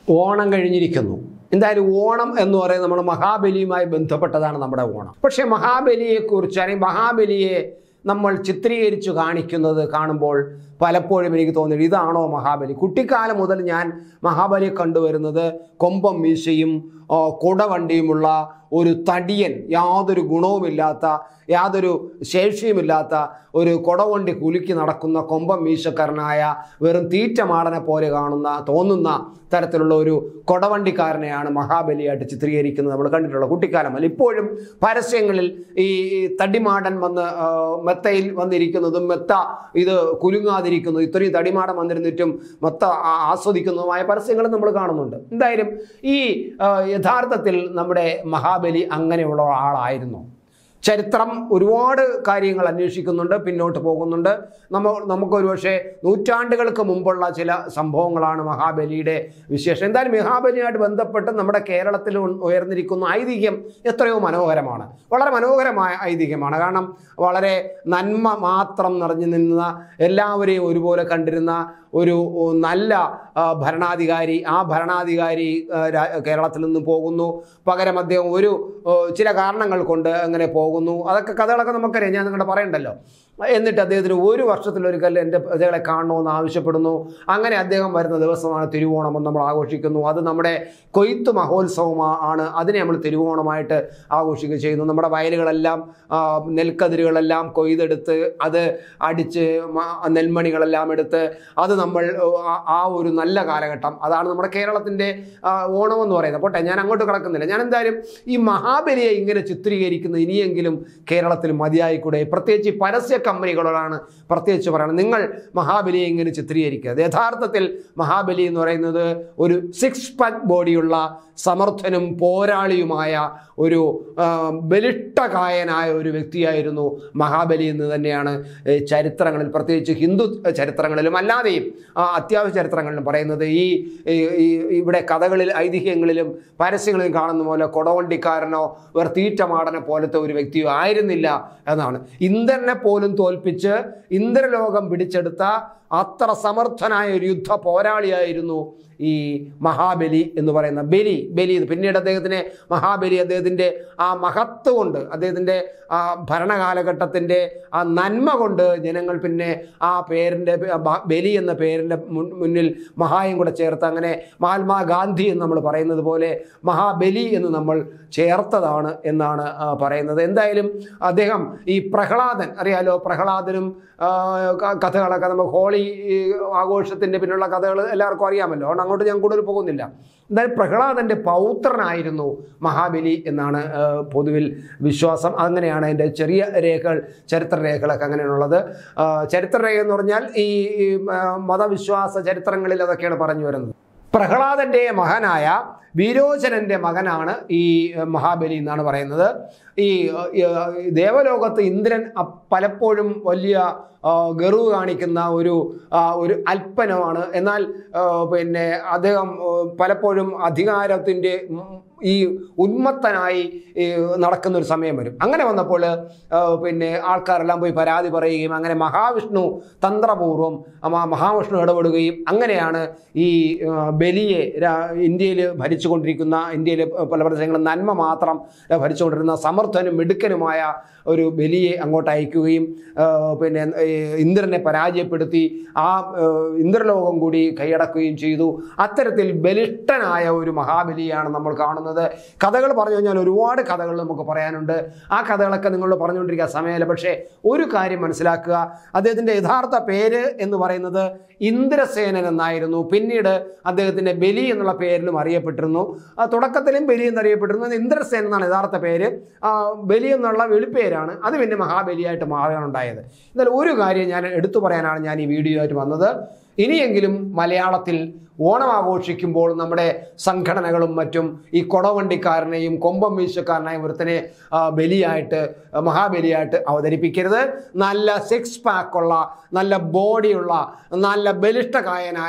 ഓണം കഴിഞ്ഞിരിക്കുന്നു എന്തായാലും ഓണം എന്ന് പറയുന്നത് നമ്മുടെ മഹാബലിയുമായി ബന്ധപ്പെട്ടതാണ് നമ്മുടെ ഓണം പക്ഷേ മഹാബലിയെക്കുറിച്ച് അല്ലെങ്കിൽ മഹാബലിയെ നമ്മൾ ചിത്രീകരിച്ചു കാണിക്കുന്നത് കാണുമ്പോൾ പലപ്പോഴും എനിക്ക് തോന്നി ഇതാണോ മഹാബലി കുട്ടിക്കാലം മുതൽ ഞാൻ മഹാബലിയെ കണ്ടുവരുന്നത് കൊമ്പം മീശയും ആ, കുടവണ്ടിയുമുള്ള ഒരു തടിയൻ യാതൊരു ഗുണവുമില്ലാത്ത യാതൊരു ശേഷിയുമില്ലാത്ത ഒരു കുടവണ്ടി കുലുക്കി നടക്കുന്ന കൊമ്പം മീശക്കാരനായ വെറും തീറ്റമാടനെ പോലെ കാണുന്ന തോന്നുന്ന തരത്തിലുള്ള ഒരു കൊടവണ്ടിക്കാരനെയാണ് മഹാബലിയായിട്ട് ചിത്രീകരിക്കുന്നത് നമ്മൾ കണ്ടിട്ടുള്ള കുട്ടിക്കാലം അല്ല ഇപ്പോഴും പരസ്യങ്ങളിൽ ഈ ഈ തടിമാടൻ വന്ന് ആ, മെത്തയിൽ വന്നിരിക്കുന്നതും മെത്ത ഇത് കുലുങ്ങാതിരിക്കുന്നു ഇത്രയും തടിമാടൻ വന്നിരുന്നിട്ടും മെത്ത ആ- ആസ്വദിക്കുന്നതുമായ പരസ്യങ്ങൾ നമ്മൾ കാണുന്നുണ്ട് എന്തായാലും ഈ ആ, യഥാർത്ഥത്തിൽ നമ്മുടെ മഹാബലി അങ്ങനെയുള്ള ആളായിരുന്നു ചരിത്രം ഒരുപാട് കാര്യങ്ങൾ അന്വേഷിക്കുന്നുണ്ട് പിന്നോട്ട് പോകുന്നുണ്ട് നമ്മ നമുക്കൊരു പക്ഷേ നൂറ്റാണ്ടുകൾക്ക് മുമ്പുള്ള ചില സംഭവങ്ങളാണ് മഹാബലിയുടെ വിശേഷം എന്തായാലും മഹാബലിയുമായിട്ട് ബന്ധപ്പെട്ട് നമ്മുടെ കേരളത്തിൽ ഉ- ഉയർന്നിരിക്കുന്ന ഐതിഹ്യം എത്രയോ മനോഹരമാണ് വളരെ മനോഹരമായ ഐതിഹ്യമാണ് കാരണം വളരെ നന്മ മാത്രം നിറഞ്ഞു നിന്ന എല്ലാവരെയും ഒരുപോലെ കണ്ടിരുന്ന ഒരു ഉ, നല്ല ആ, ഭരണാധികാരി ആ ഭരണാധികാരി ആ, രാ- കേരളത്തിൽ നിന്ന് പോകുന്നു പകരം അദ്ദേഹം ഒരു ഓ, ചില കാരണങ്ങൾ കൊണ്ട് അങ്ങനെ പോകുന്നു അതൊക്കെ കഥകളൊക്കെ നമുക്കറിയാം ഞാൻ നിങ്ങളുടെ പറയണ്ടല്ലോ എന്നിട്ട് അദ്ദേഹത്തിന് ഒരു വർഷത്തിലൊരിക്കൽ എൻ്റെ പ്രജകളെ കാണണമെന്ന് ആവശ്യപ്പെടുന്നു അങ്ങനെ അദ്ദേഹം വരുന്ന ദിവസമാണ് തിരുവോണം എന്ന് നമ്മൾ ആഘോഷിക്കുന്നു അത് നമ്മുടെ കൊയ്ത്ത് മഹോത്സവമാണ് ആണ് അതിനെ നമ്മൾ തിരുവോണമായിട്ട് ആഘോഷിക്കുക ചെയ്യുന്നു നമ്മുടെ വയലുകളെല്ലാം ആ, നെൽക്കതിരുകളെല്ലാം കൊയ്തെടുത്ത് അത് അടിച്ച് മ- നെൽമണികളെല്ലാം എടുത്ത് അത് നമ്മൾ ആ- ആ ഒരു നല്ല കാലഘട്ടം അതാണ് നമ്മുടെ കേരളത്തിൻ്റെ ആ, ഓണം എന്ന് പറയുന്നത് പോട്ടെ ഞാൻ അങ്ങോട്ട് കിടക്കുന്നില്ല ഞാൻ എന്തായാലും ഈ മഹാബലിയെ ഇങ്ങനെ ചിത്രീകരിക്കുന്നത് ഇനിയെങ്കിലും കേരളത്തിൽ മതിയായിക്കൂടെ പ്രത്യേകിച്ച് ഈ പരസ്യ കമ്പനികളോടാണ് പ്രത്യേകിച്ച് പറയുന്നത് നിങ്ങൾ മഹാബലിയെ ഇങ്ങനെ ചിത്രീകരിക്കുക യഥാർത്ഥത്തിൽ മഹാബലി എന്ന് പറയുന്നത് ഒരു സിക്സ് പാക്ക് ബോഡിയുള്ള സമർത്ഥനും പോരാളിയുമായ ഒരു ആ, ബലിഷ്ഠകായനായ ഒരു വ്യക്തിയായിരുന്നു മഹാബലി എന്ന് തന്നെയാണ് ഏ, ചരിത്രങ്ങളിൽ പ്രത്യേകിച്ച് ഹിന്ദു ചരിത്രങ്ങളിലും അല്ലാതെയും ആ, അത്യാവശ്യ ചരിത്രങ്ങളിലും പറയുന്നത് ഈ ഈ- ഈ ഇവിടെ കഥകളിൽ ഐതിഹ്യങ്ങളിലും പരസ്യങ്ങളിലും കാണുന്ന പോലെ കൊടവണ്ടിക്കാരനോ വേറെ തീറ്റമാടനെ പോലത്തെ ഒരു വ്യക്തിയോ ആയിരുന്നില്ല എന്നാണ് ഇന്ദ്രനെ പോലും തോൽപ്പിച്ച് ഇന്ദ്രലോകം പിടിച്ചെടുത്ത അത്ര സമർത്ഥനായ ഒരു യുദ്ധ പോരാളിയായിരുന്നു ഈ മഹാബലി എന്ന് പറയുന്ന ബലി ബലി പിന്നീട് അദ്ദേഹത്തിനെ മഹാബലി അദ്ദേഹത്തിൻ്റെ ആ മഹത്വം കൊണ്ട് അദ്ദേഹത്തിൻ്റെ ആ ഭരണകാലഘട്ടത്തിൻ്റെ ആ നന്മ കൊണ്ട് ജനങ്ങൾ പിന്നെ ആ പേരിൻ്റെ ബ- ബലി എന്ന പേരിൻ്റെ മുൻ- മുന്നിൽ മഹായും കൂടെ ചേർത്ത് അങ്ങനെ മഹാത്മാഗാന്ധി എന്ന് നമ്മൾ പറയുന്നത് പോലെ മഹാബലി എന്ന് നമ്മൾ ചേർത്തതാണ് എന്നാണ് ആ, പറയുന്നത് എന്തായാലും അദ്ദേഹം ഈ പ്രഹ്ലാദൻ അറിയാലോ പ്രഹ്ലാദനും ആ, ക- കഥകളൊക്കെ നമുക്ക് ഹോളി ഈ, ആഘോഷത്തിൻ്റെ പിന്നുള്ള കഥകൾ എല്ലാവർക്കും അറിയാമല്ലോ അതുകൊണ്ട് അങ്ങോട്ട് ഞാൻ കൂടുതൽ പോകുന്നില്ല എന്തായാലും പ്രഹ്ലാദൻ്റെ പൗത്രനായിരുന്നു മഹാബലി എന്നാണ് ആ, പൊതുവിൽ വിശ്വാസം അങ്ങനെയാണ് അതിൻ്റെ ചെറിയ രേഖകൾ ചരിത്ര രേഖകളൊക്കെ അങ്ങനെയാണുള്ളത് ആ, ചരിത്രരേഖ എന്ന് പറഞ്ഞാൽ ഈ ഈ, ആ, മതവിശ്വാസ ചരിത്രങ്ങളിൽ അതൊക്കെയാണ് പറഞ്ഞു വരുന്നത് പ്രഹ്ലാദൻ്റെ മകനായ വീരോചനൻ്റെ മകനാണ് ഈ ഏഹ്, മഹാബലി എന്നാണ് പറയുന്നത് ഈ ഏഹ്, ഈ ദേവലോകത്ത് ഇന്ദ്രൻ അ- പലപ്പോഴും വലിയ ആ, ഗർവ് കാണിക്കുന്ന ഒരു ആ, ഒരു അല്പനമാണ് എന്നാൽ ആ, പിന്നെ അദ്ദേഹം ആ, പലപ്പോഴും അധികാരത്തിൻ്റെ ഉം, ഈ ഉന്മത്തനായി ഈ നടക്കുന്ന ഒരു സമയം വരും അങ്ങനെ വന്നപ്പോൾ ആ, പിന്നെ ആൾക്കാരെല്ലാം പോയി പരാതി പറയുകയും അങ്ങനെ മഹാവിഷ്ണു തന്ത്രപൂർവ്വം മ- മഹാവിഷ്ണു ഇടപെടുകയും അങ്ങനെയാണ് ഈ ആ, ബലിയെ രാ- ഇന്ത്യയിൽ ഭരിച്ചുകൊണ്ടിരിക്കുന്ന ഇന്ത്യയിൽ പല പ്രദേശങ്ങളും നന്മ മാത്രം ഭരിച്ചുകൊണ്ടിരുന്ന സമർത്ഥനും മിടുക്കനുമായ ഒരു ബലിയെ അങ്ങോട്ട് അയക്കുകയും ആ, പിന്നെ ഈ ഇന്ദ്രനെ പരാജയപ്പെടുത്തി ആ ആ, ഇന്ദ്രലോകം കൂടി കൈയടക്കുകയും ചെയ്തു അത്തരത്തിൽ ബലിഷ്ഠനായ ഒരു മഹാബലിയാണ് നമ്മൾ കാണുന്നത് കഥകൾ പറഞ്ഞു കഴിഞ്ഞാൽ ഒരുപാട് കഥകൾ നമുക്ക് പറയാനുണ്ട് ആ കഥകളൊക്കെ നിങ്ങളോട് പറഞ്ഞുകൊണ്ടിരിക്കുക സമയമല്ല പക്ഷേ ഒരു കാര്യം മനസ്സിലാക്കുക അദ്ദേഹത്തിൻ്റെ യഥാർത്ഥ പേര് എന്ന് പറയുന്നത് ഇന്ദ്രസേനൻ എന്നായിരുന്നു പിന്നീട് അദ്ദേഹത്തിൻ്റെ ബലി എന്നുള്ള പേരിലും അറിയപ്പെട്ടിരുന്നു ആ തുടക്കത്തിലും ബലി എന്നറിയപ്പെട്ടിരുന്നു ഇന്ദ്രസേൻ എന്നാണ് യഥാർത്ഥ പേര് ആ, ബലി എന്നുള്ള വെളിപ്പേരാണ് അത് പിന്നെ മഹാബലിയായിട്ട് മാറുകയാണുണ്ടായത് എന്നാൽ ഒരു കാര്യം ഞാൻ എടുത്തു പറയാനാണ് ഞാൻ ഈ വീഡിയോ ആയിട്ട് വന്നത് ഇനിയെങ്കിലും മലയാളത്തിൽ ഓണം ആഘോഷിക്കുമ്പോൾ നമ്മുടെ സംഘടനകളും മറ്റും ഈ കൊടവണ്ടിക്കാരനെയും കൊമ്പം വീശക്കാരനെയും ഒരുത്തനെ ആ, ബലിയായിട്ട് ആ, മഹാബലിയായിട്ട് അവതരിപ്പിക്കരുത് നല്ല സിക്സ് പാക്കുള്ള നല്ല ബോഡിയുള്ള നല്ല ബലിഷ്ഠകായനായ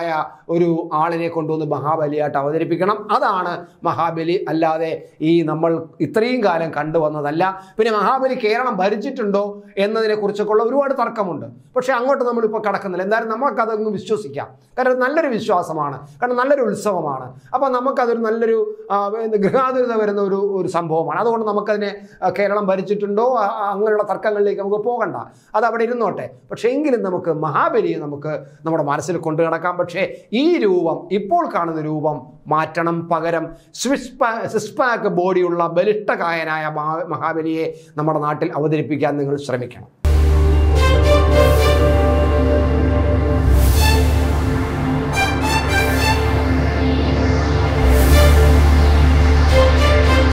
ഒരു ആളിനെ കൊണ്ടുവന്ന് മഹാബലിയായിട്ട് അവതരിപ്പിക്കണം അതാണ് മഹാബലി അല്ലാതെ ഈ നമ്മൾ ഇത്രയും കാലം കണ്ടുവന്നതല്ല പിന്നെ മഹാബലി കേരളം ഭരിച്ചിട്ടുണ്ടോ എന്നതിനെ കുറിച്ചൊക്കെയുള്ള ഒരുപാട് തർക്കമുണ്ട് പക്ഷേ അങ്ങോട്ട് നമ്മളിപ്പോൾ കടക്കുന്നില്ല എന്തായാലും നമുക്കതങ്ങ് വിശ്വസിക്കാം കാരണം അത് നല്ലൊരു വിശ്വാസമാണ് കാരണം നല്ലൊരു ഉത്സവമാണ് അപ്പോൾ നമുക്കതൊരു നല്ലൊരു ആ, എന്ത് ഗൃഹാതുരത വരുന്ന ഒരു ഒരു സംഭവമാണ് അതുകൊണ്ട് നമുക്കതിനെ ആ, കേരളം ഭരിച്ചിട്ടുണ്ടോ ആ, ആ, അങ്ങനെയുള്ള തർക്കങ്ങളിലേക്ക് നമുക്ക് പോകണ്ട അത് അവിടെ ഇരുന്നോട്ടെ പക്ഷേ എങ്കിലും നമുക്ക് മഹാബലിയെ നമുക്ക് നമ്മുടെ മനസ്സിൽ കൊണ്ടു നടക്കാം പക്ഷേ ഈ രൂപം ഇപ്പോൾ കാണുന്ന രൂപം മാറ്റണം പകരം സ്വിസ് പാ സിക്സ് പാക്ക് ബോഡിയുള്ള ബലിഷ്ഠകായനായ മഹാ മഹാബലിയെ നമ്മുടെ നാട്ടിൽ അവതരിപ്പിക്കാൻ നിങ്ങൾ ശ്രമിക്കണം